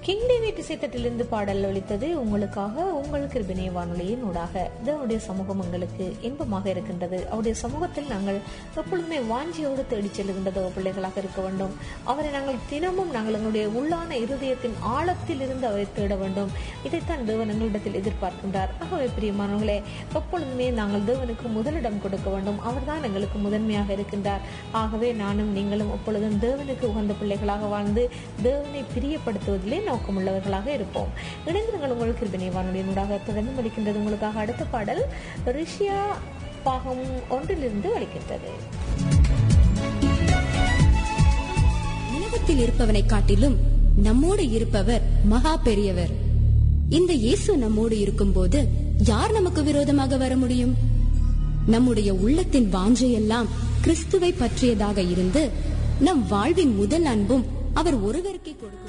king David இசைத்தட்டிலிருந்து பாடல் ஒலித்தது உங்களுக்காக உங்கள் கிருபினை வானொலியின் ஊடாக தேவனுடைய சமூகம் எங்களுக்கு இன்பமாக இருக்கின்றது அவருடைய சமூகத்தில் நாங்கள் எப்பொழுதுமே வாஞ்சியோடு தேடிச் செல்கின்றது பிள்ளைகளாக இருக்க வேண்டும் அவரை நாங்கள் தினமும் நாங்கள் எங்களுடைய உள்ளான இருதயத்தின் ஆழத்தில் இருந்து அவரை தேட வேண்டும் இதைத்தான் தேவன் எங்களிடத்தில் எதிர்பார்க்கின்றார் ஆகவே பிரியமானவர்களே எப்பொழுதுமே நாங்கள் தேவனுக்கு முதலிடம் கொடுக்க வேண்டும் அவர்தான் எங்களுக்கு முதன்மையாக இருக்கின்றார் ஆகவே நானும் நீங்களும் எப்பொழுதும் தேவனுக்கு உகந்த பிள்ளைகளாக வாழ்ந்து தேவனை பிரியப்படுத்துவதிலே நோக்கமுள்ளவர்களாக இருப்போம் இணைந்திருங்கள் உங்கள் கிருபினை வானொலியினூடாக தொடர்ந்து மடிக்கின்றது உங்களுக்காக அடுத்த பாடல் ரிஷியா பாகம் ஒன்றிலிருந்து வலிக்கின்றது உலகத்தில் இருப்பவனை காட்டிலும் நம்மோடு இருப்பவர் மகா பெரியவர் இந்த இயேசு நம்மோடு இருக்கும்போது யார் நமக்கு விரோதமாக வர முடியும் நம்முடைய உள்ளத்தின் வாஞ்சையெல்லாம் கிறிஸ்துவை பற்றியதாக இருந்து நம் வாழ்வின் முதல் அன்பும் அவர் ஒருவருக்கே கொடுக்கும்